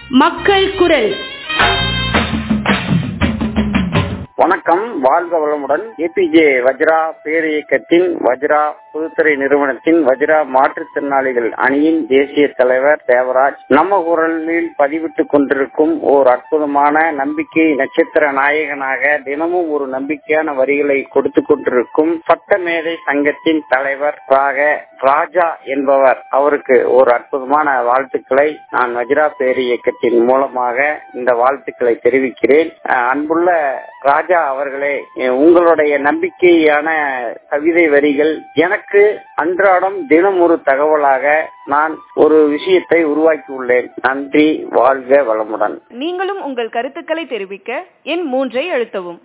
மக்கள் குரல் வணக்கம் வாழ்க வளமுடன் ஏபிஜே வஜ்ரா பேரியக்கத்தின் வஜ்ரா பொதுத்துறை நிறுவனத்தின் வஜ்ரா மாற்றுத்திறனாளிகள் அணியின் தேசிய தலைவர் தேவராஜ் நம்ம குரலில் பதிவிட்டுக் கொண்டிருக்கும் ஓர் அற்புதமான நம்பிக்கை நட்சத்திர நாயகனாக தினமும் ஒரு நம்பிக்கையான வரிகளை கொடுத்து கொண்டிருக்கும் சட்டமேதை சங்கத்தின் தலைவர் ராக ராஜா என்பவர் அவருக்கு ஒரு அற்புதமான வாழ்த்துக்களை நான் வஜ்ரா பேரியக்கத்தின் மூலமாக இந்த வாழ்த்துக்களை தெரிவிக்கிறேன் அஹ் அன்புள்ள ராஜா அவர்களே உங்களுடைய நம்பிக்கையான கவிதை வரிகள் எனக்கு அன்றாடம் தினம் ஒரு தகவலாக நான் ஒரு விஷயத்தை உருவாக்கி உள்ளேன் நன்றி வாழ்க வளமுடன் நீங்களும் உங்கள் கருத்துக்களை தெரிவிக்க எண் மூன்றை அழுத்தவும்